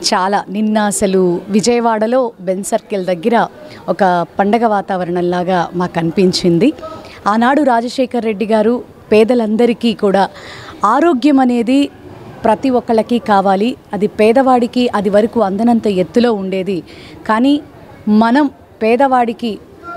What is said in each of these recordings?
చాలా నిన్న అసలు విజయవాడలో బెన్ సర్కిల్ దగ్గర ఒక పండగ వాతావరణంలాగా మాకు అనిపించింది ఆనాడు రాజశేఖర్ రెడ్డి గారు పేదలందరికీ కూడా ఆరోగ్యం అనేది ప్రతి ఒక్కళ్ళకి కావాలి అది పేదవాడికి అది వరకు అందనంత ఎత్తులో ఉండేది కానీ మనం పేదవాడికి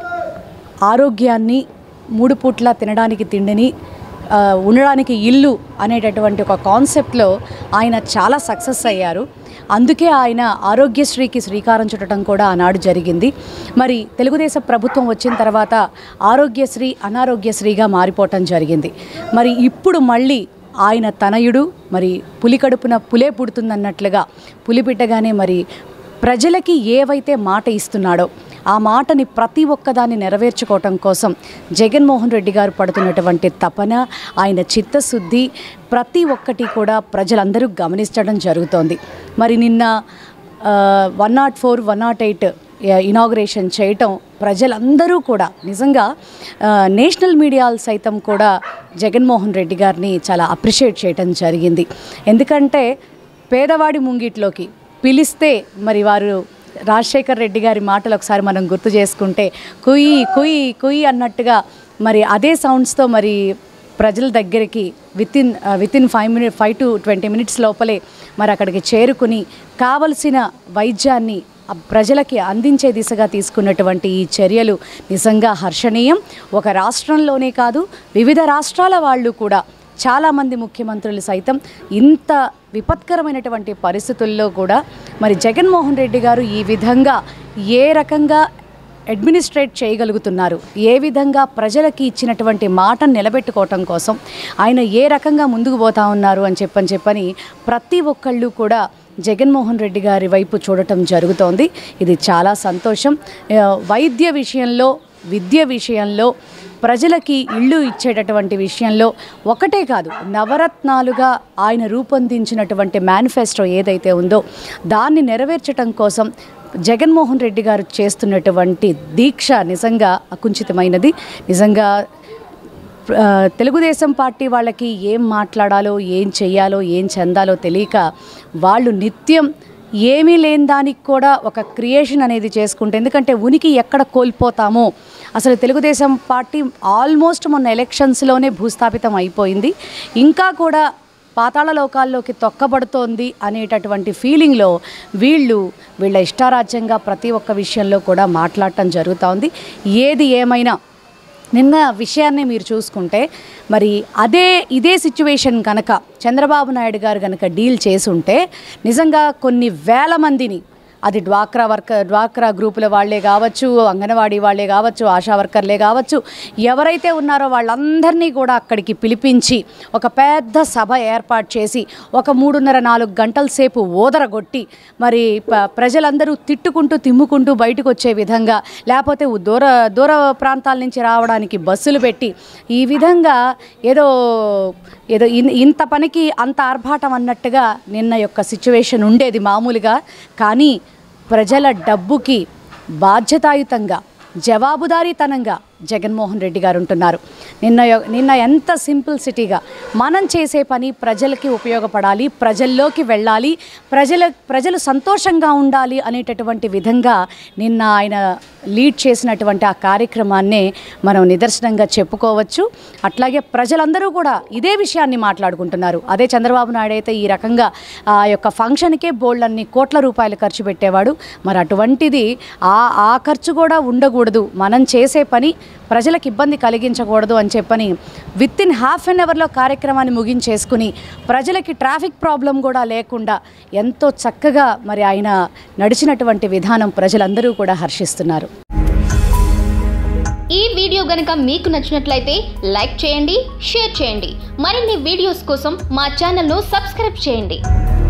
ఆరోగ్యాన్ని మూడు పూట్ల తినడానికి తిండిని ఆ, ఉండడానికి ఇల్లు అనేటటువంటి ఒక కాన్సెప్ట్లో ఆయన చాలా సక్సెస్ అయ్యారు అందుకే ఆయన ఆరోగ్యశ్రీకి శ్రీకారం చుట్టడం కూడా ఆనాడు జరిగింది మరి తెలుగుదేశం ప్రభుత్వం వచ్చిన తర్వాత ఆరోగ్యశ్రీ అనారోగ్యశ్రీగా మారిపోవటం జరిగింది మరి ఇప్పుడు మళ్ళీ ఆయన తనయుడు మరి పులి కడుపున పులే పుడుతుందన్నట్లుగా పులి బిడ్డగానే మరి ప్రజలకి ఏవైతే మాట ఇస్తున్నాడో ఆ మాటని ప్రతి ఒక్కదాన్ని నెరవేర్చుకోవటం కోసం జగన్మోహన్ రెడ్డి గారు పడుతున్నటువంటి తపన ఆయన చిత్తశుద్ధి ప్రతి ఒక్కటి కూడా ప్రజలందరూ గమనించడం జరుగుతోంది మరి నిన్న one not four one not eight inauguration చేయటం ప్రజలందరూ కూడా నిజంగా ఆ, నేషనల్ మీడియాలు సైతం కూడా జగన్మోహన్ రెడ్డి గారిని చాలా అప్రిషియేట్ చేయటం జరిగింది ఎందుకంటే పేదవాడి ముంగిట్లోకి పిలిస్తే మరి వారు రాజశేఖర్ రెడ్డి గారి మాటలు ఒకసారి మనం గుర్తు చేసుకుంటే కుయ్యి కుయ్యి కుయ్యి అన్నట్టుగా మరి అదే సౌండ్స్తో మరి ప్రజల దగ్గరికి within within five minute five to twenty minutes లోపలే మరి అక్కడికి చేరుకుని కావలసిన వైద్యాన్ని ఆ ప్రజలకి అందించే దిశగా తీసుకున్నటువంటి ఈ చర్యలు నిజంగా హర్షణీయం ఒక రాష్ట్రంలోనే కాదు వివిధ రాష్ట్రాల వాళ్ళు కూడా చాలామంది ముఖ్యమంత్రులు సైతం ఇంత విపత్కరమైనటువంటి పరిస్థితుల్లో కూడా మరి జగన్మోహన్ రెడ్డి గారు ఈ విధంగా ఏ రకంగా అడ్మినిస్ట్రేట్ చేయగలుగుతున్నారు ఏ విధంగా ప్రజలకి ఇచ్చినటువంటి మాటను నిలబెట్టుకోవటం కోసం ఆయన ఏ రకంగా ముందుకు పోతా ఉన్నారు అని చెప్పని చెప్పని ప్రతి ఒక్కళ్ళు కూడా జగన్మోహన్ రెడ్డి గారి వైపు చూడటం జరుగుతోంది ఇది చాలా సంతోషం ఆ, వైద్య విషయంలో విద్య విషయంలో ప్రజలకి ఇళ్ళు ఇచ్చేటటువంటి విషయంలో ఒకటే కాదు నవరత్నాలుగా ఆయన రూపొందించినటువంటి మేనిఫెస్టో ఏదైతే ఉందో దాన్ని నెరవేర్చటం కోసం జగన్మోహన్ రెడ్డి గారు చేస్తున్నటువంటి దీక్ష నిజంగా అకుంచితమైనది నిజంగా ఆ, తెలుగుదేశం పార్టీ వాళ్ళకి ఏం మాట్లాడాలో ఏం చెయ్యాలో ఏం చెందాలో తెలియక వాళ్ళు నిత్యం ఏమీ లేని దానికి కూడా ఒక క్రియేషన్ అనేది చేసుకుంటే ఎందుకంటే ఉనికి ఎక్కడ కోల్పోతామో అసలు తెలుగుదేశం పార్టీ ఆల్మోస్ట్ మొన్న ఎలక్షన్స్లోనే భూస్థాపితం అయిపోయింది ఇంకా కూడా పాతాళ లోకాల్లోకి తొక్కబడుతోంది అనేటటువంటి ఫీలింగ్లో వీళ్ళు వీళ్ళ ఇష్టారాజ్యంగా ప్రతి ఒక్క విషయంలో కూడా మాట్లాడటం జరుగుతోంది ఏది ఏమైనా నిన్న విషయాన్ని మీరు చూసుకుంటే మరి అదే ఇదే సిచ్యువేషన్ కనుక చంద్రబాబు నాయుడు గారు కనుక డీల్ చేసుంటే నిజంగా కొన్ని వేల మందిని అది డ్వాక్రా వర్క్ డ్వాక్రా గ్రూపుల వాళ్ళే కావచ్చు అంగన్వాడీ వాళ్ళే కావచ్చు ఆశా వర్కర్లే కావచ్చు ఎవరైతే ఉన్నారో వాళ్ళందరినీ కూడా అక్కడికి పిలిపించి ఒక పెద్ద సభ ఏర్పాటు చేసి ఒక మూడున్నర నాలుగు గంటల సేపు ఓదరగొట్టి మరి ప- ప్రజలందరూ తిట్టుకుంటూ తిమ్ముకుంటూ బయటకు వచ్చే విధంగా లేకపోతే ఉ- దూర దూర ప్రాంతాల నుంచి రావడానికి బస్సులు పెట్టి ఈ విధంగా ఏదో ఏదో ఇన్- ఇంత పనికి అంత ఆర్భాటం అన్నట్టుగా నిన్న యొక్క సిచ్యువేషన్ ఉండేది మామూలుగా కానీ ప్రజల డబ్బుకి బాధ్యతాయుతంగా జవాబుదారీతనంగా జగన్మోహన్ రెడ్డి గారు ఉంటున్నారు నిన్న యొ- నిన్న ఎంత సింపుల్ సిటీగా మనం చేసే పని ప్రజలకి ఉపయోగపడాలి ప్రజల్లోకి వెళ్ళాలి ప్రజల ప్రజలు సంతోషంగా ఉండాలి అనేటటువంటి విధంగా నిన్న ఆయన లీడ్ చేసినటువంటి ఆ కార్యక్రమాన్నే మనం నిదర్శనంగా చెప్పుకోవచ్చు అట్లాగే ప్రజలందరూ కూడా ఇదే విషయాన్ని మాట్లాడుకుంటున్నారు అదే చంద్రబాబు నాయుడు అయితే ఈ రకంగా ఆ యొక్క ఫంక్షన్కే బోల్డ్ అన్ని కోట్ల రూపాయలు ఖర్చు పెట్టేవాడు మరి అటువంటిది ఆ ఆ ఖర్చు కూడా ఉండకూడదు మనం చేసే పని ప్రజలకు ఇబ్బంది కలిగించకూడదు అని చెప్పని విత్ ఇన్ హాఫ్ అన్ అవర్లో కార్యక్రమాన్ని ముగించేసుకుని ప్రజలకి ట్రాఫిక్ ప్రాబ్లం కూడా లేకుండా ఎంతో చక్కగా మరి ఆయన నడిచినటువంటి విధానం ప్రజలందరూ కూడా హర్షిస్తున్నారు ఈ వీడియో గనుక మీకు నచ్చినట్లయితే లైక్ చేయండి షేర్ చేయండి మరిన్ని వీడియోస్ కోసం మా ఛానల్ను సబ్స్క్రైబ్ చేయండి